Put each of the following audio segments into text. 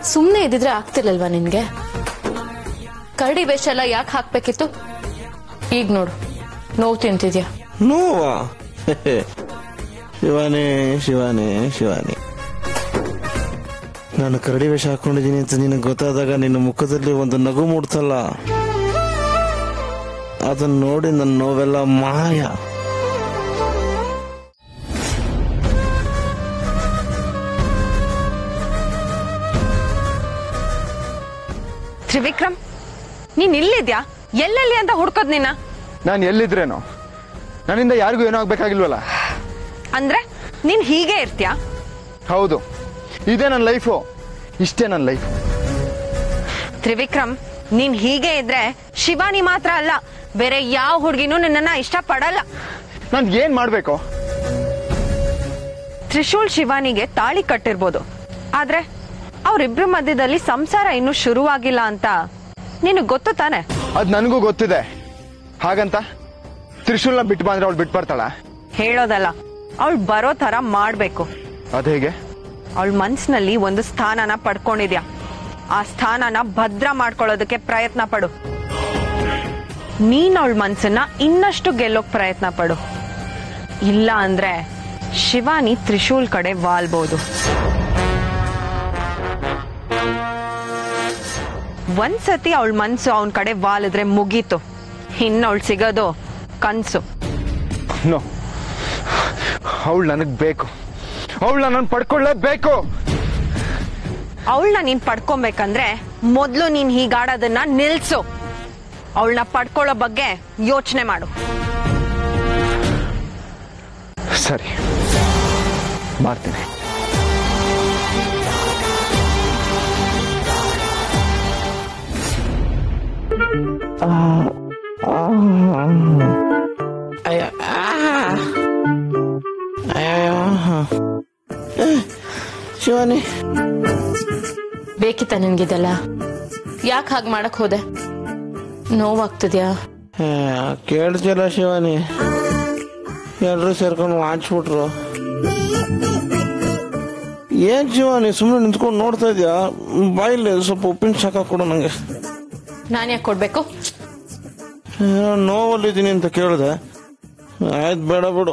ಸುಮ್ನೆ ಇದ್ದಿದ್ರೆ ಆಗ್ತಿರ್ಲಿಲ್ವಾ ನಿನ್ಗೆ ಕರಡಿ ವೇಷ ಎಲ್ಲ ಯಾಕೆ ಹಾಕ್ಬೇಕಿತ್ತು ಈಗ ನೋಡು ನೋವು ತಿಂತಿದ್ಯಾ ನೋವಾ ಶಿವಾನಿ ಶಿವಾನಿ ಶಿವಾನಿ ನಾನು ಕರಡಿ ವೇಷ ಹಾಕೊಂಡಿದ್ದೀನಿ ಅಂತ ನಿನಗೆ ಗೊತ್ತಾದಾಗ ನಿನ್ನ ಮುಖದಲ್ಲಿ ಒಂದು ನಗು ಮೂಡ್ತಲ್ಲ ಅದನ್ನ ನೋಡಿ ನನ್ನ ನೋವೆಲ್ಲ ಮಾಯ ತ್ರಿವಿಕ್ರಮ್ ನೀನ್ ಇಲ್ಲಿದ್ಯಾ ಎಲ್ಲೆಲ್ಲಿ ಅಂತ ಹುಡ್ಕೋದ್ ನಿನ್ನ ನಾನು ಎಲ್ಲಿದ್ರೇನೋ ನನ್ನಿಂದ ಯಾರಿಗೂ ಏನೂ ಆಗ್ಬೇಕಾಗಿಲ್ವಲ್ಲ ಅಂದ್ರೆ ನೀನ್ ಹೀಗೆ ಇರ್ತ್ಯಾ ಹೌದು ಇದೇ ನನ್ನ ಲೈಫು ಇಷ್ಟೇ ನನ್ನ ಲೈಫ್ ತ್ರಿವಿಕ್ರಮ್ ನೀನ್ ಹೀಗೆ ಇದ್ರೆ ಶಿವಾನಿ ಮಾತ್ರ ಅಲ್ಲ ಬೇರೆ ಯಾವ ಹುಡುಗಿನೂ ನಿನ್ನನ್ನ ಇಷ್ಟ ಪಡಲ್ಲ ನಾನು ಏನ್ ಮಾಡ್ಬೇಕು ತ್ರಿಶೂಲ್ ಶಿವಾನಿಗೆ ತಾಳಿ ಕಟ್ಟಿರ್ಬೋದು ಆದ್ರೆ ಅವ್ರಿಬ್ರ ಮಧ್ಯದಲ್ಲಿ ಸಂಸಾರ ಇನ್ನೂ ಶುರುವಾಗಿಲ್ಲ ಅಂತ ನಿನಗ್ ಗೊತ್ತು ತಾನೆ ಅದ್ ನನಗೂ ಗೊತ್ತಿದೆ ಹಾಗಂತ ತ್ರಿಶೂಲ್ನ ಬಿಟ್ಟು ಬಂದ್ರೆ ಅವಳು ಬಿಟ್ಟು ಬರ್ತಾಳ ಹೇಳೋದಲ್ಲ ಅವಳು ಬರೋ ತರ ಮಾಡ್ಬೇಕು ಅದ್ ಹೇಗೆ ಅವಳ ಮನ್ಸಿನಲ್ಲಿ ಒಂದು ಸ್ಥಾನನ ಪಡ್ಕೊಂಡಿದ್ಯಾ ಆ ಸ್ಥಾನನ ಭದ್ರ ಮಾಡ್ಕೊಳ್ಳೋದಕ್ಕೆ ಪ್ರಯತ್ನ ಪಡು ನೀನ್ ಅವಳ ಮನ್ಸನ್ನ ಇನ್ನಷ್ಟು ಗೆಲ್ಲೋಕ್ ಪ್ರಯತ್ನ ಪಡು ಇಲ್ಲ ಅಂದ್ರೆ ಶಿವಾನಿ ತ್ರಿಶೂಲ್ ಕಡೆ ವಾಲ್ಬಹುದು ಒಂದ್ಸತಿ ಅವಳ ಮನ್ಸು ಅವನ್ ಕಡೆ ವಾಲಿದ್ರೆ ಮುಗೀತು ಇನ್ನವಳು ಸಿಗೋದು ಕನ್ಸು ನೋ ಅವಳು ನನಗ್ ಬೇಕು ಅವಳು ನನ್ನ ಪಡ್ಕೊಳ್ಳೇಬೇಕು ಅವಳನ್ನ ನೀನ್ ಪಡ್ಕೊಬೇಕಂದ್ರೆ ಮೊದ್ಲು ನೀನ್ ಹೀಗಾಡೋದನ್ನ ನಿಲ್ಸು ಅವಳನ್ನ ಪಡ್ಕೊಳ್ಳೋ ಬಗ್ಗೆ ಯೋಚನೆ ಮಾಡು ಸರಿ ಮಾಡ್ತೀನಿ ಅಯ್ಯ ಆ. ಅಯ್ಯಯ್ಯೋ. ಏ, ಶಿವಾನಿ ಬೇಕಿತ್ತ ನಿನ್ಗಿದೆಲ್ಲ ಯಾಕೆ ಹಾಗೆ ಮಾಡಕ್ ಹೋದೆ ನೋವಾಗ್ತಿದ್ಯಾ ಏ, ಕೇಳ್ತಿಲ್ಲ ಶಿವಾನಿ ಎಲ್ರು ಸೇರ್ಕೊಂಡು ವಾಚ್ಬಿಟ್ರು ಏನ್ ಶಿವಾನಿ ಸುಮ್ಮನೆ ನಿಂತ್ಕೊಂಡು ನೋಡ್ತಾ ಇದ್ಯಾ ಬಾಯಿಲಿ ಸ್ವಲ್ಪ ಉಪ್ಪಿನ ಶಾಖ ಕೊಡು ನಂಗೆ ನಾನು ಯಾಕೆ ಕೊಡ್ಬೇಕು ಏನೋ ನೋವಲ್ಲಿದ್ದೀನಿ ಅಂತ ಕೇಳಿದೆ ಆಯ್ತು ಬೇಡ ಬಿಡು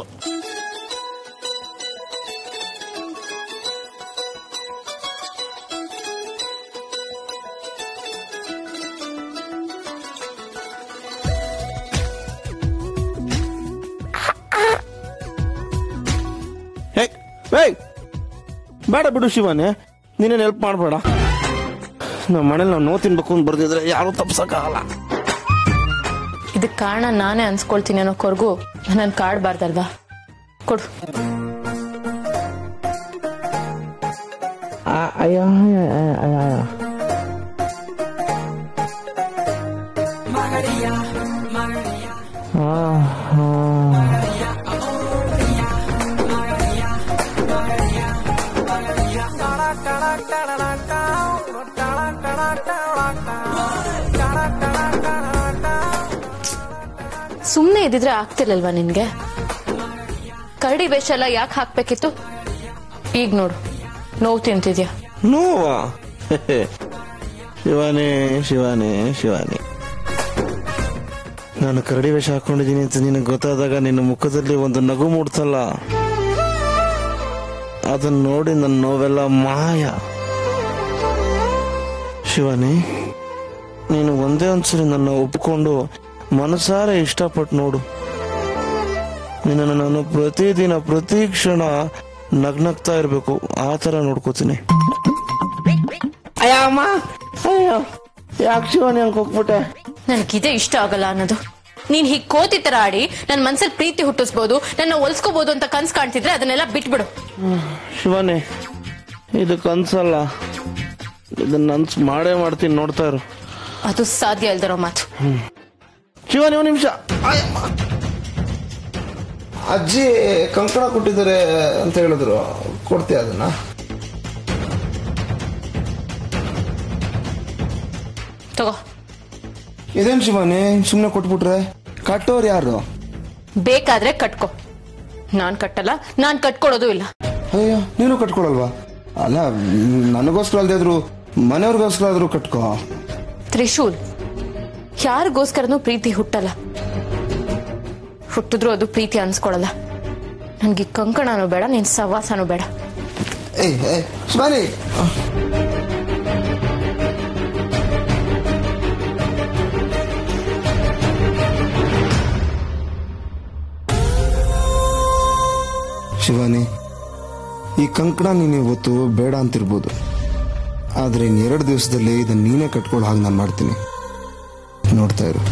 ಹೇ, ಏಯ್, ಬೇಡ ಬಿಡು ಶಿವಾನಿ ನೀನೇನು ಹೆಲ್ಪ್ ಮಾಡಬೇಡ ನಮ್ಮ ಮನೇಲಿ ನಾವು ನೋವು ತಿನ್ಬೇಕು ಅಂತ ಬರ್ದಿದ್ರೆ ಯಾರು ತಪ್ಸಕ್ಕಾಗಲ್ಲ ಇದಕ್ ಕಾರಣ ನಾನೇ ಅನ್ಸ್ಕೊಳ್ತೀನಿ ಅನ್ನೋಕ್ವರ್ಗೂ ನನ್ನ ಕಾಡ್ಬಾರ್ದಲ್ವಾ ಕೊಡು ಆ, ಅಯ್ಯೋ ಅಯ್ಯೋ, ಅಯ್ಯೋ, ಅಯ್ಯೋ. ಆ, ಆ. ಸುಮ್ನೆ ಇದ್ದಿದ್ರೆ ಆಗ್ತಿರ್ಲಿಲ್ವಾ ನಿನ್ಗೆ ಕರಡಿ ವೇಷ ಎಲ್ಲ ಯಾಕೆ ಹಾಕ್ಬೇಕಿತ್ತು ಈಗ ನೋಡು ನೋವು ತಿಂತಿದ್ಯಾ ನೋವಾ ಶಿವಾನಿ ಶಿವಾನಿ ಶಿವಾನಿ ನಾನು ಕರಡಿ ವೇಷ ಹಾಕೊಂಡಿದ್ದೀನಿ ಅಂತ ನಿನಗೆ ಗೊತ್ತಾದಾಗ ನಿನ್ನ ಮುಖದಲ್ಲಿ ಒಂದು ನಗು ಮೂಡ್ತಲ್ಲ ಅದನ್ನ ನೋಡಿ ನನ್ನ ನೋವೆಲ್ಲ ಮಾಯ ಶಿವಾನಿ ನೀನು ಒಂದೇ ಒಂದ್ಸರಿ ನನ್ನ ಒಪ್ಪಿಕೊಂಡು ಮನಸಾರೆ ಇಷ್ಟಪಟ್ಟು ನೋಡು ನಿನ್ನನ್ನು ನಾನು ಪ್ರತಿದಿನ ಪ್ರತಿ ಕ್ಷಣ ನಗ್ನಗ್ತಾ ಇರಬೇಕು ಆ ಥರ ನೋಡ್ಕೋತೀನಿ ಅಯ್ಯ ಅಮ್ಮ ಅಯ್ಯೋ ಯಾಕೆ ಶಿವಾನಿ ಹಂಗೆ ಹೋಗ್ಬಿಟ್ಟೆ ನನ್ಗಿದೇ ಇಷ್ಟ ಆಗಲ್ಲ ಅನ್ನೋದು ನೀನ್ ಹೀಗ್ ಕೋತಿ ತರ ಆಡಿ ನನ್ ಮನ್ಸಲ್ಲಿ ಪ್ರೀತಿ ಹುಟ್ಟಿಸ್ಬೋದು ನನ್ನ ಒಲ್ಸ್ಕೋಬಹುದು ಅಂತ ಕನ್ಸ್ ಕಾಣ್ತಿದ್ರೆ ಅದನ್ನೆಲ್ಲ ಬಿಟ್ಬಿಡು ಶಿವಾನಿ ಇದು ಕನ್ಸಲ್ಲ ಇದನ್ನ ನನ್ಸ್ ಮಾಡೇ ಮಾಡ್ತೀನಿ ನೋಡ್ತಾ ಇರು ಅದು ಸಾಧ್ಯ ಇಲ್ದಿರೋ ಮಾತು ಶಿವಾನಿ ಒಂದು ನಿಮಿಷ ಅಜ್ಜಿ ಕಂಕಣ ಕೊಟ್ಟಿದ್ದಾರೆ ಅಂತ ಹೇಳಿದ್ರು ಕೊಡ್ತೀಯ ಅದನ್ನ ತಗೋ ಇದೇನು ಶಿವಾನಿ ಸುಮ್ಮನೆ ಕೊಟ್ಬಿಟ್ರೆ ಕಟ್ಟೋರು ಯಾರು ಬೇಕಾದ್ರೆ ಕಟ್ಕೋ ನಾನ್ ಕಟ್ಟಲ್ಲ ನಾನ್ ಕಟ್ಕೊಡೋದು ಇಲ್ಲ ಅಯ್ಯೋ ನೀನು ಕಟ್ಕೊಳಲ್ವಾ ಅಲ್ಲ ಮ್, ನನಗೋಸ್ಕರ ಅಲ್ದೇ ಇದ್ರು ಮನೆಯವ್ರಿಗೋಸ್ಕರ ಆದ್ರೂ ಕಟ್ಕೋ ತ್ರಿಶೂಲ್ ಯಾರಿಗೋಸ್ಕರನೂ ಪ್ರೀತಿ ಹುಟ್ಟಲ್ಲ ಹುಟ್ಟಿದ್ರು ಅದು ಪ್ರೀತಿ ಅನ್ಸ್ಕೊಳಲ್ಲ ನನ್ಗೆ ಈ ಕಂಕಣನೂ ಬೇಡ ನಿನ್ ಸವಾಸನೂ ಬೇಡ ಏಯ್ ಏಯ್ ಶಿವಾನಿ ಶಿವಾನಿ ಈ ಕಂಕಣ ನೀನು ಇವತ್ತು ಬೇಡ ಅಂತಿರ್ಬೋದು ಆದ್ರೆ ಇನ್ನೆರಡು ದಿವಸದಲ್ಲಿ ಇದನ್ನ ನೀನೇ ಕಟ್ಕೊಳ್ಳೋ ಹಾಗೆ ನಾನು ಮಾಡ್ತೀನಿ ನೋಡ್ತಾ ಇರು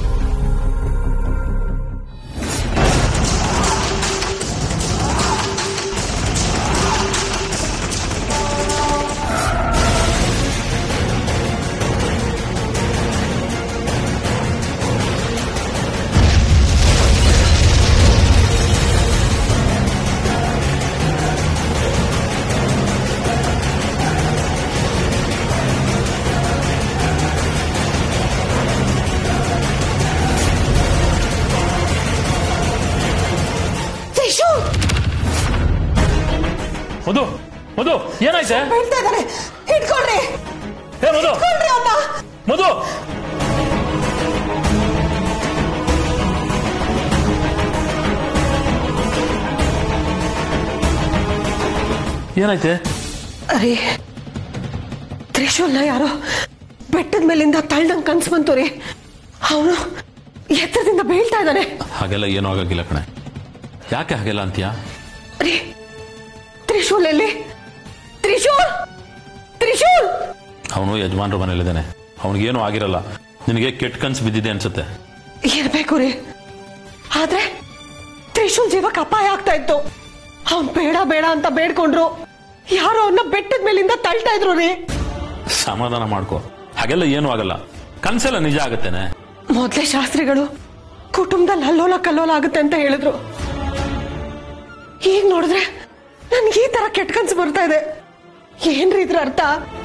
ತ್ರಿಶೂಲ್ ಮಧು ಮಧು ಏನಾಯ್ತೆ ಹೇಳ್ತಾ ಇದ್ದಾನೆ ಹಿಡ್ಕೊಳ್ರಿ ಏ ಮಧು ಹಿಡ್ಕೊಳ್ರಿ ಅವ್ನ ಮಧು ಏನಾಯ್ತೆ ಅರೆ ತ್ರಿಶೂಲ್ನ ಯಾರೋ ಬೆಟ್ಟದ ಮೇಲಿಂದ ತಳ್ದಂಗ್ ಕನ್ಸ್ ಬಂತು ರೀ ಅವನು ಎತ್ತರದಿಂದ ಬೀಳ್ತಾ ಇದ್ದಾನೆ ಹಾಗೆಲ್ಲ ಏನೂ ಆಗಕ್ಕಿಲ್ಲ ಕಣೆ ಯಾಕೆ ಹಾಗೆಲ್ಲ ಅಂತೀಯ ರೀ ತ್ರಿಶೂಲ್ ಎಲ್ಲಿ ತ್ರಿಶೂಲ್ ತ್ರಿಶೂಲ್ ಅವನು ಯಜಮಾನ್ರ ಮನೇಲಿದ್ದಾನೆ ಅವನಿಗೇನು ಆಗಿರಲ್ಲ ನಿನಗೆ ಕೆಟ್ಟ ಕನ್ಸು ಬಿದ್ದಿದೆ ಅನ್ಸುತ್ತೆ ಇರ್ಬೇಕು ರೀ ಆದ್ರೆ ತ್ರಿಶೂಲ್ ಜೀವಕ್ಕೆ ಅಪಾಯ ಆಗ್ತಾ ಇತ್ತು ಅವನ್ ಬೇಡ ಬೇಡ ಅಂತ ಬೇಡ್ಕೊಂಡ್ರು ಯಾರೋ ಅವನ್ನ ಬೆಟ್ಟದ ಮೇಲಿಂದ ತಳ್ತಾ ಇದ್ರು ರೀ ಸಮಾಧಾನ ಮಾಡ್ಕೋ ಹಾಗೆಲ್ಲ ಏನೂ ಆಗಲ್ಲ ಕನ್ಸೆಲ್ಲ ನಿಜ ಆಗತ್ತೇನೆ ಮೊದ್ಲೇ ಶಾಸ್ತ್ರಿಗಳು ಕುಟುಂಬದಲ್ಲಿ ಅಲ್ಲೋಲ ಕಲ್ಲೋಲ ಆಗುತ್ತೆ ಅಂತ ಹೇಳಿದ್ರು ಈಗ ನೋಡಿದ್ರೆ ನನ್ಗೆ ಈ ತರ ಕೆಟ್ಟ ಕನ್ಸು ಬರ್ತಾ ಇದೆ ಏನ್ರಿ ಇದ್ರ ಅರ್ಥ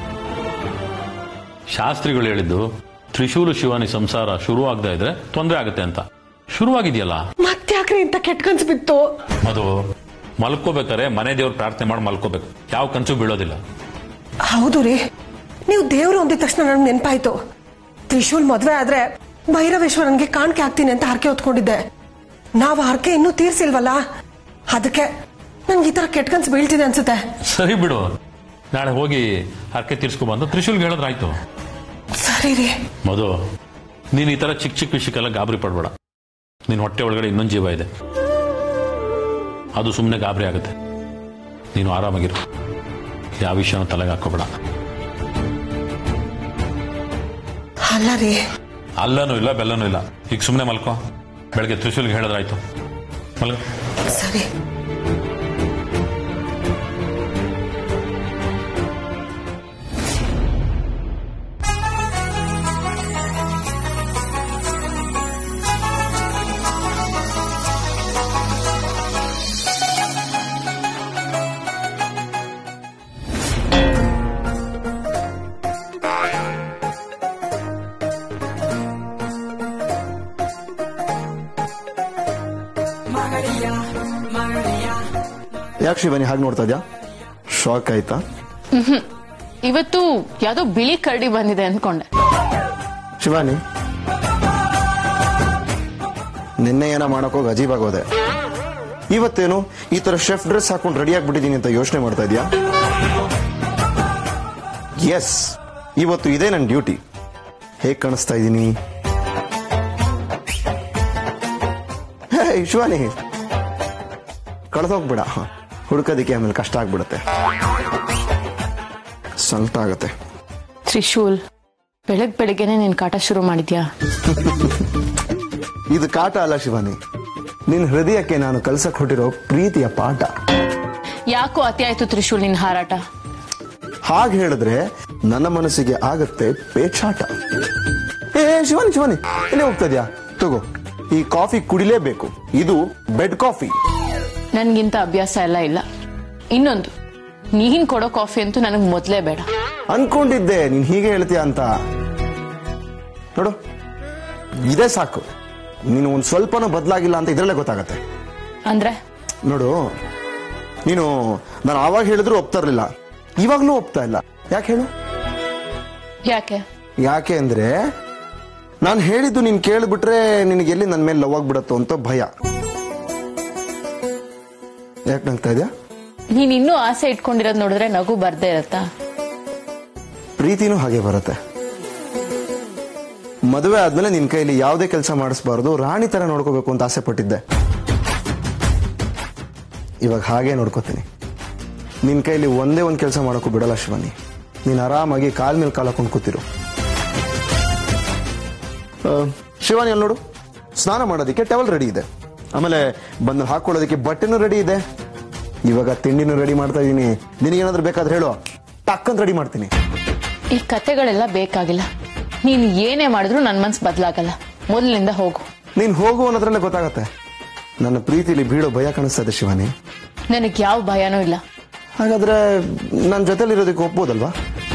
ಶಾಸ್ತ್ರಿಗಳು ಹೇಳಿದ್ದು ತ್ರಿಶೂಲು ಶಿವಾನಿ ಸಂಸಾರ ಶುರು ಆಗದೆ ಇದ್ರೆ ತೊಂದರೆ ಆಗುತ್ತೆ ಅಂತ ಶುರುವಾಗಿದೆಯಲ್ಲ ಮತ್ತ್ಯಾಕ್ರಿ ಇಂತ ಕೆಟ್ಟ ಕನ್ಸು ಬಿತ್ತು ಅದು ಮಲ್ಕೋಬೇಕಾರೆ ಮನೆ ದೇವ್ರ ಪ್ರಾರ್ಥನೆ ಮಾಡಿ ಮಲ್ಕೋಬೇಕು ಯಾವ ಕನ್ಸು ಬೀಳೋದಿಲ್ಲ ಹೌದು ರೀ ನೀವು ದೇವ್ರು ಅಂದಿದ ತಕ್ಷಣ ನನ್ಗೆ ನೆನಪಾಯ್ತು ತ್ರಿಶೂಲ್ ಮದ್ವೆ ಆದ್ರೆ ಭೈರವೇಶ್ವರನ್ಗೆ ಕಾಣಿಕೆ ಆಗ್ತೀನಿ ಅಂತ ಹರಕೆ ಹೊತ್ಕೊಂಡಿದ್ದೆ ನಾವು ಹರಕೆ ಇನ್ನೂ ತೀರ್ಸಿಲ್ವಲ್ಲ ಅದಕ್ಕೆ ನನ್ಗೆ ಈ ತರ ಕೆಟ್ಟ ಕನ್ಸು ಬೀಳ್ತಿದೆ ಅನ್ಸುತ್ತೆ ಸರಿ ಬಿಡು ನಾಳೆ ಹೋಗಿ ಹರಕೆ ತೀರ್ಸ್ಕೊಬಂದು ತ್ರಿಶೂಲ್ಗೆ ಹೇಳಿದ್ರಾಯ್ತು ಸರಿ ರೀ ಮಧು ನೀನ್ ಈ ತರ ಚಿಕ್ಕ ಚಿಕ್ಕ ವಿಷಯಕ್ಕೆಲ್ಲ ಗಾಬರಿ ಪಡ್ಬೇಡ ನಿನ್ ಹೊಟ್ಟೆ ಒಳಗಡೆ ಇನ್ನೊಂದು ಜೀವ ಇದೆ ಅದು ಸುಮ್ಮನೆ ಗಾಬರಿ ಆಗುತ್ತೆ ನೀನು ಆರಾಮಾಗಿರು ಯಾವ ವಿಷಯನೂ ತಲೆಗೆ ಹಾಕೋಬೇಡ ಅಲ್ಲ ರೀ ಅಲ್ಲನೂ ಇಲ್ಲ ಬೆಲ್ಲನೂ ಇಲ್ಲ ಈಗ ಸುಮ್ಮನೆ ಮಲ್ಕೋ ಬೆಳಗ್ಗೆ ತ್ರಿಶೂಲ್ಗೆ ಹೇಳಿದ್ರಾಯ್ತು ಮಲ್ಕೋ ಸರಿ ಯಾಕೆ ಶಿವಾನಿ ಹಾಗೆ ನೋಡ್ತಾ ಇದ್ಯಾ ಶಾಕ್ ಆಯ್ತಾ ಇವತ್ತು ಯಾವ್ದೋ ಬಿಳಿ ಕರಡಿ ಬಂದಿದೆ ಅನ್ಕೊಂಡೆ ಶಿವಾನಿ ನಿನ್ನೆ ಏನೋ ಮಾಡಕ್ ಅಜೀಬಾಗೋದೆ ಇವತ್ತೇನು ಈ ತರ ಶೆಫ್ ಡ್ರೆಸ್ ಹಾಕೊಂಡು ರೆಡಿ ಆಗ್ಬಿಟ್ಟಿದೀನಿ ಅಂತ ಯೋಚನೆ ಮಾಡ್ತಾ ಇದೀಯಾ ಎಸ್ ಇವತ್ತು ಇದೇ ನನ್ನ ಡ್ಯೂಟಿ ಹೇಗ್ ಕಾಣಿಸ್ತಾ ಇದ್ದೀನಿ ಹೇ ಶಿವಾನಿ ಕಳೆದೋಗ್ಬೇಡ ಹುಡ್ಕೋದಿಕ್ಕೆ ಆಮೇಲೆ ಕಷ್ಟ ಆಗ್ಬಿಡುತ್ತೆ ಸಂಕಟ ಆಗತ್ತೆ ತ್ರಿಶೂಲ್ ಬೆಳಗ್ ಬೆಳಿಗ್ಗೆನೆ ನೀನ್ ಕಾಟ ಶುರು ಮಾಡಿದ್ಯಾ ಇದು ಕಾಟ ಅಲ್ಲ ಶಿವಾನಿ ನಿನ್ ಹೃದಯಕ್ಕೆ ನಾನು ಕಲ್ಸಕ್ ಹೊಟ್ಟಿರೋ ಪ್ರೀತಿಯ ಪಾಠ ಯಾಕೋ ಅತಿ ಆಯ್ತು ತ್ರಿಶೂಲ್ ನಿನ್ ಹಾರಾಟ ಹಾಗೆ ಹೇಳಿದ್ರೆ ನನ್ನ ಮನಸ್ಸಿಗೆ ಆಗತ್ತೆ ಪೇಚಾಟ ಏ ಏ, ಶಿವಾನಿ ಶಿವಾನಿ ಎಲ್ಲಿ ಹೋಗ್ತಾ ಇದ್ಯಾ ತಗೋ ಈ ಕಾಫಿ ಕುಡಿಲೇಬೇಕು ಇದು ಬೆಡ್ ಕಾಫಿ ನನ್ಗಿಂತ ಅಭ್ಯಾಸ ಎಲ್ಲ ಇಲ್ಲ ಇನ್ನೊಂದು ನೀನ್ ಕೊಡೋ ಕಾಫಿ ಅಂತೂ ನನಗ್ ಮೊದ್ಲೇ ಬೇಡ ಅನ್ಕೊಂಡಿದ್ದೆ ನೀನ್ ಹೀಗೆ ಹೇಳ್ತೀಯ ಅಂತ ನೋಡು ಇದೇ ಸಾಕು ನೀನು ಒಂದ್ ಸ್ವಲ್ಪನೂ ಬದಲಾಗಿಲ್ಲ ಅಂತ ಇದ್ರಲ್ಲೇ ಗೊತ್ತಾಗತ್ತೆ ಅಂದ್ರೆ ನೋಡು ನೀನು ನಾನು ಆವಾಗ ಹೇಳಿದ್ರು ಒಪ್ತಾ ಇರ್ಲಿಲ್ಲ ಇವಾಗ್ಲೂ ಒಪ್ತಾ ಇಲ್ಲ ಯಾಕೆ ಹೇಳು ಯಾಕೆ ಯಾಕೆ ಅಂದ್ರೆ ನಾನು ಹೇಳಿದ್ದು ನೀನ್ ಕೇಳ್ಬಿಟ್ರೆ ನಿನಗೆ ಎಲ್ಲಿ ನನ್ನ ಮೇಲೆ ಲವ್ ಆಗ್ಬಿಡತ್ತೋ ಅಂತ ಭಯ ಯಾಕೆ ನಂಗ್ತಾ ಇದೆಯಾ ನೀನ್ ಇನ್ನೂ ಆಸೆ ಇಟ್ಕೊಂಡಿರೋದ್ ನೋಡಿದ್ರೆ ನಗು ಬರ್ದೇ ಇರತ್ತಾ ಪ್ರೀತಿನೂ ಹಾಗೆ ಬರುತ್ತೆ ಮದುವೆ ಆದ್ಮೇಲೆ ನಿನ್ ಕೈಲಿ ಯಾವುದೇ ಕೆಲಸ ಮಾಡಿಸ್ಬಾರ್ದು ರಾಣಿ ತರ ನೋಡ್ಕೋಬೇಕು ಅಂತ ಆಸೆ ಪಟ್ಟಿದ್ದೆ ಇವಾಗ ಹಾಗೆ ನೋಡ್ಕೋತೀನಿ ನಿನ್ ಕೈಲಿ ಒಂದೇ ಒಂದು ಕೆಲಸ ಮಾಡೋಕ್ಕೂ ಬಿಡಲ್ಲ ಶಿವಾನಿ ನೀನ್ ಆರಾಮಾಗಿ ಕಾಲ್ ಮೇಲೆ ಕಾಲ್ ಹಾಕೊಂಡು ಕೂತಿರು ಆ, ಶಿವಾನಿ ಅಲ್ಲಿ ನೋಡು ಸ್ನಾನ ಮಾಡೋದಕ್ಕೆ ಟವಲ್ ರೆಡಿ ಇದೆ ಆಮೇಲೆ ಬಂದು ಹಾಕೊಳ್ಳೋದಕ್ಕೆ ಬಟ್ಟೆನೂ ರೆಡಿ ಇದೆ ಇವಾಗ ತಿಂಡಿನೂ ರೆಡಿ ಮಾಡ್ತಾ ಇದೀನಿ ನಿನಗೇನಾದ್ರೂ ಬೇಕಾದ್ರೆ ಹೇಳು ಟಕ್ಕಂತ ರೆಡಿ ಮಾಡ್ತೀನಿ ಈ ಕತೆಗಳೆಲ್ಲ ಬೇಕಾಗಿಲ್ಲ ನೀನ್ ಏನೇ ಮಾಡಿದ್ರು ನನ್ ಮನ್ಸ್ ಬದ್ಲಾಗಲ್ಲ ಮೊದಲಿನಿಂದ ಹೋಗು ನೀನ್ ಹೋಗು ಅನ್ನೋದ್ರಲ್ಲೇ ಗೊತ್ತಾಗತ್ತೆ ನನ್ನ ಪ್ರೀತಿಲಿ ಬೀಳೋ ಭಯ ಕಾಣಿಸ್ತಾ ಇದೆ ಶಿವಾನಿ ನನಗ್ ಯಾವ ಭಯನೂ ಇಲ್ಲ ಹಾಗಾದ್ರೆ ನನ್ನ ಜೊತೆಲಿರೋದಕ್ಕೆ ಒಪ್ಬೋದಲ್ವಾ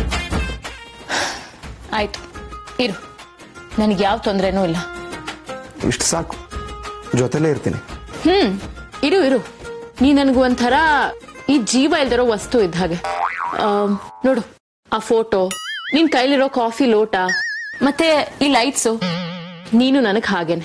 ಆಯ್ತು ಇರು ನನಗೆ ಯಾವ ತೊಂದರೆನೂ ಇಲ್ಲ ಇಷ್ಟು ಸಾಕು ಜೊತೆಲೇ ಇರ್ತೀನಿ ಹ್ಮ್ ಇರು ಇರು ನೀ ನನಗೆ ಒಂಥರ ಈ ಜೀವ ಇಲ್ದಿರೋ ವಸ್ತು ಇದ್ದ ಹಾಗೆ ಆಮ್, ನೋಡು ಆ ಫೋಟೋ ನಿನ್ ಕೈಲಿರೋ ಕಾಫಿ ಲೋಟ ಮತ್ತೆ ಈ ಲೈಟ್ಸು ನೀನು ನನಗ್ ಹಾಗೇನೆ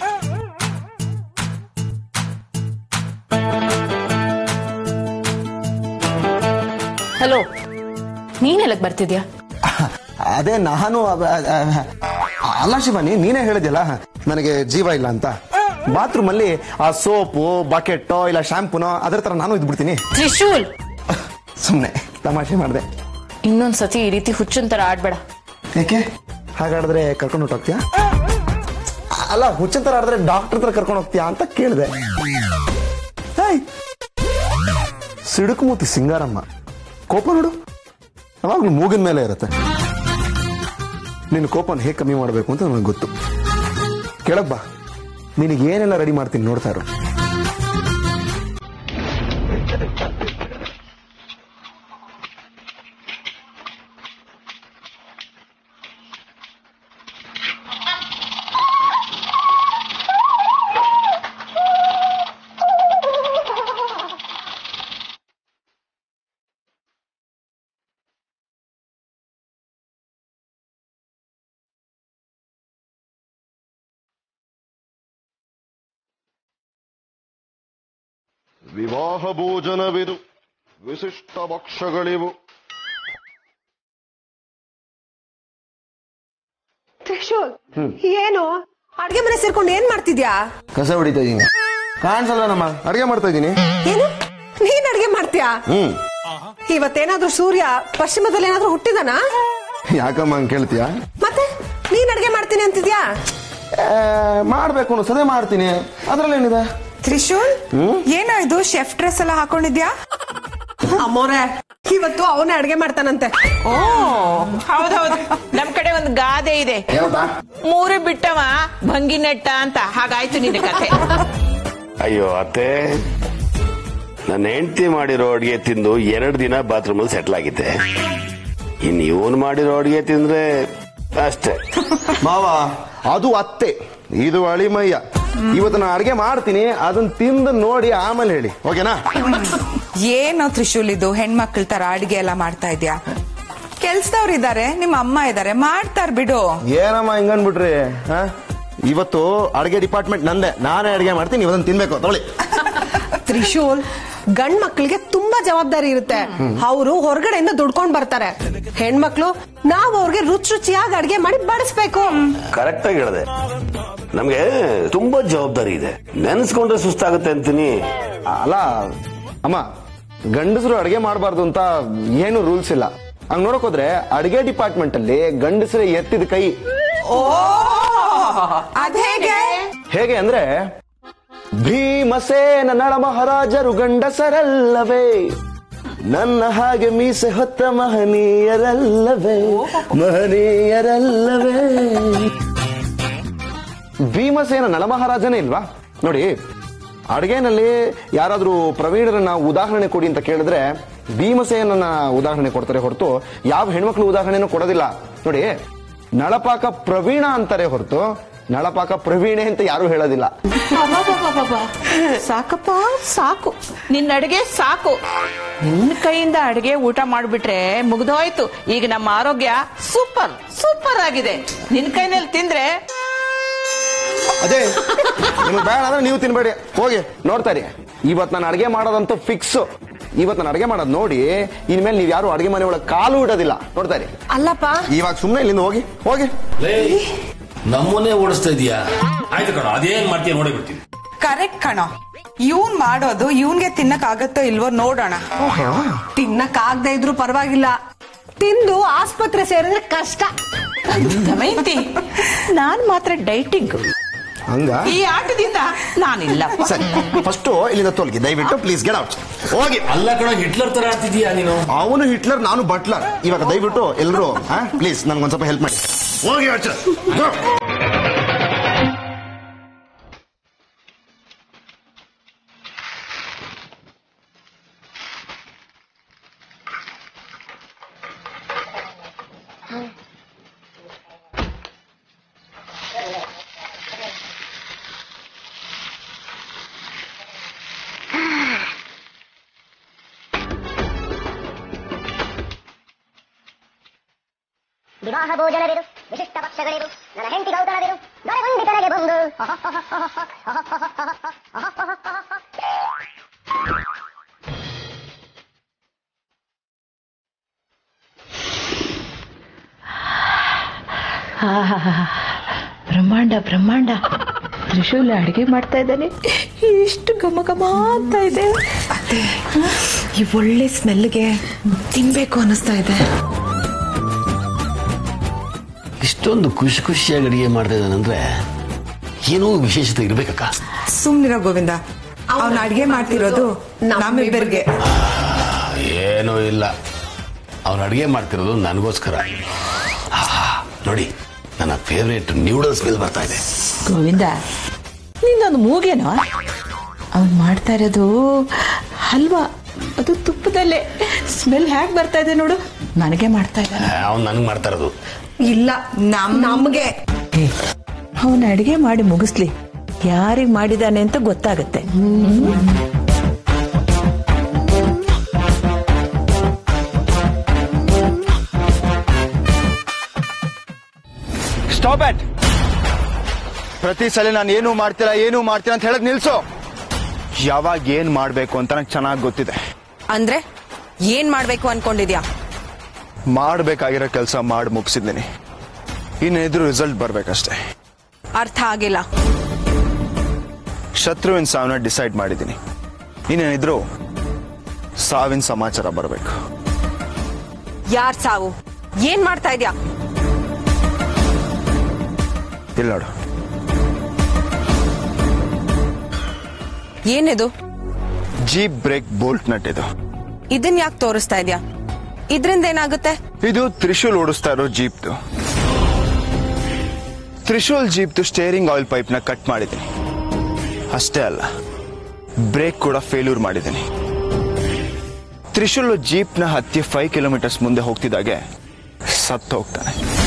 ಹಲೋ ನೀನೆಲ್ಲಕ್ ಬರ್ತಿದ್ಯಾ ಅದೇ ನಾನು ಅವ- ಅ- ಅಲ್ಲ ಶಿವಾನಿ ನೀನೇ ಹೇಳಿದ್ಯಲ್ಲ ನನಗೆ ಜೀವ ಇಲ್ಲ ಅಂತ ಬಾತ್ರೂಮ್ ಅಲ್ಲಿ ಆ ಸೋಪು ಬಕೆಟ್ಟೋ ಇಲ್ಲ ಶಾಂಪೂನೋ ಅದರ ತರ ನಾನು ಇದ್ಬಿಡ್ತೀನಿ ತ್ರಿಶೂಲ್ ಸುಮ್ಮನೆ ತಮಾಷೆ ಮಾಡಿದೆ ಇನ್ನೊಂದ್ಸತಿ ಈ ರೀತಿ ಹುಚ್ಚನ್ ತರ ಆಡ್ಬೇಡ ಯಾಕೆ ಹಾಗಾಡಿದ್ರೆ ಕರ್ಕೊಂಡು ಹೊಟ್ಟೋಗ್ತೀಯಾ ಅಲ್ಲ ಹುಚ್ಚನ್ ತರ ಆಡಿದ್ರೆ ಡಾಕ್ಟರ್ ಹತ್ರ ಕರ್ಕೊಂಡು ಹೋಗ್ತೀಯಾ ಅಂತ ಕೇಳಿದೆ ಹೇಯ್, ಸಿಡುಕು ಮೂತಿ ಸಿಂಗಾರಮ್ಮ ಕೋಪ ನೋಡು ಅವಾಗ್ಲೂ ಮೂಗಿನ ಮೇಲೆ ಇರುತ್ತೆ ನಿನ್ನ ಕೋಪನ ಹೇಗೆ ಕಮ್ಮಿ ಮಾಡಬೇಕು ಅಂತ ನನಗೆ ಗೊತ್ತು ಕೇಳಕ್ ಬಾ ನಿನಗೆ ಏನೆಲ್ಲ ರೆಡಿ ಮಾಡ್ತೀನಿ ನೋಡ್ತಾ ಇರು ವಿವಾಹ ಭೋಜನವಿದು ವಿಶಿಷ್ಟ ಭಕ್ಷಗಳಿವು ತ್ರಿಶೂಲ್ ಏನು ಅಡ್ಗೆ ಮನೆ ಸೇರ್ಕೊಂಡು ಏನ್ ಮಾಡ್ತಿದ್ಯಾ ಕಸ ಹೊಡಿತಾ ಇದ್ದೀನಿ ಕಾಣಿಸಲ್ಲ ನಮ್ಮ ಅಡಿಗೆ ಮಾಡ್ತಾ ಇದ್ದೀನಿ ಏನು ನೀನ್ ಅಡ್ಗೆ ಮಾಡ್ತೀಯಾ ಹ್ಮ್ ಇವತ್ತೇನಾದ್ರೂ ಸೂರ್ಯ ಪಶ್ಚಿಮದಲ್ಲಿ ಏನಾದ್ರೂ ಹುಟ್ಟಿದಾನ ಯಾಕಮ್ಮ ಹಂಗ್ ಕೇಳ್ತೀಯ ಮತ್ತೆ ನೀನ್ ಅಡ್ಗೆ ಮಾಡ್ತೀನಿ ಅಂತಿದ್ಯಾ ಏ, ಮಾಡ್ಬೇಕು ಅನ್ಸದೆ ಮಾಡ್ತೀನಿ ಅದ್ರಲ್ಲೇನಿದೆ ತ್ರಿಶೂಲ್ ಏನೋ ಇದು ಶೆಫ್ ಡ್ರೆಸ್ ಎಲ್ಲ ಹಾಕೊಂಡಿದ್ಯಾ ಅಮ್ಮೋರೆ ಇವತ್ತು ಅವನೇ ಅಡ್ಗೆ ಮಾಡ್ತಾನಂತೆ ಓ ಹೌದೌದು ನಮ್ ಕಡೆ ಒಂದು ಗಾದೆ ಇದೆ ಮೂರು ಬಿಟ್ಟವ ಭಂಗಿ ನೆಟ್ಟ ಅಂತ ಹಾಗಾಯ್ತು ನಿನ್ನ ಕಥೆ ಅಯ್ಯೋ ಅತ್ತೆ ನನ್ನ ಹೆಂಡತಿ ಮಾಡಿರೋ ಅಡಿಗೆ ತಿಂದು ಎರಡು ದಿನ ಬಾತ್ರೂಮ್ ಅಲ್ಲಿ ಸೆಟ್ಲ್ ಆಗಿದ್ದೆ ಇನ್ ಇವನ್ ಮಾಡಿರೋ ಅಡಿಗೆ ತಿಂದ್ರೆ ಅಷ್ಟೇ ಮಾವ ಅದು ಅತ್ತೆ ಇದು ಅಳಿಮಯ್ಯ ಇವತ್ತು ನಾನು ಅಡ್ಗೆ ಮಾಡ್ತೀನಿ ಅದನ್ನ ತಿಂದು ನೋಡಿ ಆಮೇಲೆ ಹೇಳಿ ಓಕೆನಾ ಏನೋ ತ್ರಿಶೂಲ್ ಇದು ಹೆಣ್ಮಕ್ಳ ತರ ಅಡಿಗೆ ಎಲ್ಲ ಮಾಡ್ತಾ ಇದ್ಯಾ ಕೆಲ್ಸದವ್ರು ಇದಾರೆ ನಿಮ್ಮ ಅಮ್ಮ ಇದಾರೆ ಮಾಡ್ತಾರ್ ಬಿಡು ಏನಮ್ಮ ಹಿಂಗನ್ಬಿಟ್ರಿ ಹಾ ಇವತ್ತು ಅಡ್ಗೆ ಡಿಪಾರ್ಟ್ಮೆಂಟ್ ನಂದೆ ನಾನೇ ಅಡ್ಗೆ ಮಾಡ್ತೀನಿ ಇವತ್ತನ್ನ ತಿನ್ಬೇಕು ತೊಗೊಳ್ಳಿ ತ್ರಿಶೂಲ್ ಗಂಡ್ ಮಕ್ಳಿಗೆ ತುಂಬಾ ಜವಾಬ್ದಾರಿ ಇರುತ್ತೆ ಅವರು ಹೊರಗಡೆಯಿಂದ ದುಡ್ಕೊಂಡ್ ಬರ್ತಾರೆ ಹೆಣ್ಮಕ್ಳು ನಾವು ಅವ್ರಿಗೆ ರುಚಿ ರುಚಿಯಾಗಿ ಅಡ್ಗೆ ಮಾಡಿ ಬಡಿಸ್ಬೇಕು ಕರೆಕ್ಟ್ ಆಗಿ ಹೇಳಿದೆ ನಮ್ಗೆ ತುಂಬಾ ಜವಾಬ್ದಾರಿ ಇದೆ ನೆನ್ಸ್ಕೊಂಡ್ರೆ ಸುಸ್ತಾಗುತ್ತೆ ಅಂತೀನಿ ಅಲ್ಲ ಅಮ್ಮ ಗಂಡಸರು ಅಡ್ಗೆ ಮಾಡಬಾರ್ದು ಅಂತ ಏನು ರೂಲ್ಸ್ ಇಲ್ಲ ಹಂಗ್ ನೋಡಕ್ ಹೋದ್ರೆ ಅಡ್ಗೆ ಡಿಪಾರ್ಟ್ಮೆಂಟ್ ಅಲ್ಲಿ ಗಂಡಸರೇ ಎತ್ತಿದ ಕೈ ಓ ಅದೇಗೆ ಹೇಗೆ ಅಂದ್ರೆ ಭೀಮಸೇನ ನಳ ಮಹಾರಾಜರು ಗಂಡಸರಲ್ಲವೇ ನನ್ನ ಹಾಗೆ ಮೀಸೆ ಹೊತ್ತ ಮಹನೀಯರಲ್ಲವೇ ಮಹನೀಯರಲ್ಲವೇ ಭೀಮಸೇನ ನಳಮಹಾರಾಜನೇ ಇಲ್ವಾ ನೋಡಿ ಅಡುಗೆನಲ್ಲಿ ಯಾರಾದ್ರೂ ಪ್ರವೀಣರನ್ನ ಉದಾಹರಣೆ ಕೊಡಿ ಅಂತ ಕೇಳಿದ್ರೆ ಭೀಮಸೇನನ ಉದಾಹರಣೆ ಕೊಡ್ತಾರೆ ಹೊರತು ಯಾವ ಹೆಣ್ಮಕ್ಳು ಉದಾಹರಣೆನೂ ಕೊಡೋದಿಲ್ಲ ನೋಡಿ ನಳಪಾಕ ಪ್ರವೀಣ ಅಂತಾರೆ ಹೊರತು ನಳಪಾಕ ಪ್ರವೀಣೆ ಅಂತ ಯಾರು ಹೇಳೋದಿಲ್ಲ ಅಬ್ಬಬ್ಬಬ್ಬಬ್ಬ. ಸಾಕಪ್ಪ ಸಾಕು ನಿನ್ನ ಅಡಿಗೆ ಸಾಕು ನಿನ್ನ ಕೈಯಿಂದ ಅಡಿಗೆ ಊಟ ಮಾಡ್ಬಿಟ್ರೆ ಮುಗ್ದೋಯ್ತು ಈಗ ನಮ್ಮ ಆರೋಗ್ಯ ಸೂಪರ್ ಸೂಪರ್ ಆಗಿದೆ ನಿನ್ ಕೈನಲ್ಲಿ ತಿಂದ್ರೆ ಅದೇ ನಿಮ್ಗೆ ಬೇಡ ಅಂದ್ರೆ ನೀವು ತಿನ್ಬೇಡಿ ಹೋಗಿ ನೋಡ್ತಾ ಇರಿ ಇವತ್ತು ನಾನು ಅಡಿಗೆ ಮಾಡೋದಂತೂ ಫಿಕ್ಸ್ ಇವತ್ತು ನಾನು ಅಡಿಗೆ ಮಾಡೋದು ನೋಡಿ ಇನ್ಮೇಲೆ ನೀವು ಯಾರು ಅಡಿಗೆ ಮನೆ ಒಳಗೆ ಕಾಲು ಇಡೋದಿಲ್ಲ ನೋಡ್ತಾ ಇರಿ ಅಲ್ಲಪ್ಪ ಇವಾಗ ಸುಮ್ಮನೆ ಇಲ್ಲಿಂದ ಹೋಗಿ ಹೋಗಿ ನಮ್ಮನ್ನೇ ಓಡಿಸ್ತಾ ಇದೀಯಾ ಆಯ್ತು ಕಣ ಅದೇನ್ ಮಾಡ್ತೀಯ ನೋಡೇ ಬಿಡ್ತೀನಿ ಕರೆಕ್ಟ್ ಕಣೋ ಇವನ್ ಮಾಡೋದು ಇವನ್ಗೆ ತಿನ್ನಕ್ ಆಗತ್ತೋ ಇಲ್ವೋ ನೋಡೋಣ ತಿನ್ನಕ್ ಆಗದೆ ಇದ್ರು ಪರವಾಗಿಲ್ಲ ತಿಂದು ಆಸ್ಪತ್ರೆ ಸೇರಿದ್ರೆ ಕಷ್ಟ ದಮಯಂತಿ ನಾನ್ ಮಾತ್ರ ಡೈಟಿಂಗ್ ಹಂಗ ಈ ಆಟದಿಂದ ನಾನಿಲ್ಲ ಸರಿ ಫಸ್ಟ್ ಇಲ್ಲಿಂದ ತೊಲಗಿ ದಯವಿಟ್ಟು ಪ್ಲೀಸ್ ಗೆಟ್ ಔಟ್ ಹೋಗಿ ಅಲ್ಲ ಕಣ ಹಿಟ್ಲರ್ ತರ ಆಡ್ತಿದೀಯಾ ನೀನು ಅವನು ಹಿಟ್ಲರ್ ನಾನು ಬಟ್ಲರ್ ಇವಾಗ ದಯವಿಟ್ಟು ಎಲ್ಲರೂ ಪ್ಲೀಸ್ ನನ್ಗೊಂದ್ ಸ್ವಲ್ಪ ಹೆಲ್ಪ್ ಮಾಡಿ ಹೋಗಿ ಆಚೆ. Go. ವಿವಾಹ ಭೋಜನವಿರು ವಿಶಿಷ್ಟ ಪಕ್ಷಗಳಿರು ನನ್ನ ಹೆಂಡತಿ ಗೌತಣವಿರು ದೊರೆಗೊಂಡಿತನಗೆ ಬಂದು ಬ್ರಹ್ಮಾಂಡ ಬ್ರಹ್ಮಾಂಡ ತ್ರಿಶೂಲ ಅಡಿಗೆ ಮಾಡ್ತಾ ಇದ್ದಾನೆ ಎಷ್ಟು ಘಮ ಘಮ ಅಂತ ಇದೆ ಈ ಒಳ್ಳೆ ಸ್ಮೆಲ್ಗೆ ತಿನ್ಬೇಕು ಅನಿಸ್ತಾ ಇದೆ ಇಷ್ಟೊಂದು ಖುಷಿ ಖುಷಿಯಾಗಿ ಅಡಿಗೆ ಮಾಡ್ತಾ ಇದ್ದಾನಂದ್ರೆ ಏನೋ ವಿಶೇಷತೆ ಇರ್ಬೇಕಕ್ಕ ಸುಮ್ನಿರೋ ಗೋವಿಂದ ಅವ್ನ ಅಡ್ಗೆ ಮಾಡ್ತಿರೋದು ನಮ್ಮಿಬ್ಬರಿಗೆ ಏನೂ ಇಲ್ಲ ಅವನು ಅಡಿಗೆ ಮಾಡ್ತಿರೋದು ನನಗೋಸ್ಕರ ಆಹಾ, ನೋಡಿ ನನ್ನ ಫೇವ್ರೇಟ್ ನ್ಯೂಡಲ್ಸ್ ಮೇಲೆ ಬರ್ತಾ ಇದೆ ಗೋವಿಂದ ನಿಂದೊಂದು ಮೂಗೇನೋ ಅವನ್ ಮಾಡ್ತಾ ಇರೋದು ಹಲ್ವಾ ಅದು ತುಪ್ಪದಲ್ಲೇ ಸ್ಮೆಲ್ ಹೇಗ್ ಬರ್ತಾ ಇದೆ ನೋಡು ನನಗೆ ಮಾಡ್ತಾ ಇದ್ದಾನೆ ಅವ್ನು ನನಗೆ ಮಾಡ್ತಾ ಇರೋದು ಇಲ್ಲ ನಮ್ ನಮ್ಗೆ ಅವನ ಅಡಿಗೆ ಮಾಡಿ ಮುಗಿಸ್ಲಿ ಯಾರಿಗ್ ಮಾಡಿದಾನೆ ಅಂತ ಗೊತ್ತಾಗತ್ತೆ ಸ್ಟಾಪ್ ಅಟ್ ಪ್ರತಿ ಸಲ ನಾನು ಏನು ಮಾಡ್ತೀರಾ ಏನು ಮಾಡ್ತೀರಾ ಅಂತ ಹೇಳಕ್ ನಿಲ್ಸು ಯಾವಾಗ ಏನ್ ಮಾಡ್ಬೇಕು ಅಂತ ನಂಗೆ ಚೆನ್ನಾಗಿ ಗೊತ್ತಿದೆ ಅಂದ್ರೆ ಏನ್ ಮಾಡ್ಬೇಕು ಅನ್ಕೊಂಡಿದ್ಯಾ ಮಾಡ್ಬೇಕಾಗಿರೋ ಕೆಲಸ ಮಾಡಿ ಮುಗಿಸಿದ್ದೀನಿ ಇನ್ನೆದ್ರು ರಿಸಲ್ಟ್ ಬರ್ಬೇಕಷ್ಟೇ ಅರ್ಥ ಆಗಿಲ್ಲ ಶತ್ರುವಿನ ಸಾವನ್ನ ಡಿಸೈಡ್ ಮಾಡಿದ್ದೀನಿ ಇನ್ನೇನಿದ್ರು ಸಾವಿನ ಸಮಾಚಾರ ಬರಬೇಕು ಯಾರ್ ಸಾವು ಏನ್ ಮಾಡ್ತಾ ಇದ್ಯಾ ಇಲ್ಲ ನೋಡು ಏನಿದು ಜೀಪ್ ಬ್ರೇಕ್ ಬೋಲ್ಟ್ ನಟ್ ಇದು ಇದನ್ ಯಾಕೆ ತೋರಿಸ್ತಾ ಇದ್ಯಾ ಇದ್ರಿಂದ ಏನಾಗುತ್ತೆ ಇದು ತ್ರಿಶೂಲ್ ಓಡಿಸ್ತಾ ಇರೋ ಜೀಪ್ದು ತ್ರಿಶೂಲ್ ಜೀಪ್ದು ಸ್ಟೇರಿಂಗ್ ಆಯಿಲ್ ಪೈಪ್ ನ ಕಟ್ ಮಾಡಿದ್ದೀನಿ ಅಷ್ಟೇ ಅಲ್ಲ ಬ್ರೇಕ್ ಕೂಡ ಫೇಲ್ಯೂರ್ ಮಾಡಿದ್ದೀನಿ ತ್ರಿಶೂಲ್ ಜೀಪ್ ನ ಹತ್ತಿ ಫೈವ್ ಕಿಲೋಮೀಟರ್ಸ್ ಮುಂದೆ ಹೋಗ್ತಿದ್ದಾಗೆ ಸತ್ತು ಹೋಗ್ತಾನೆ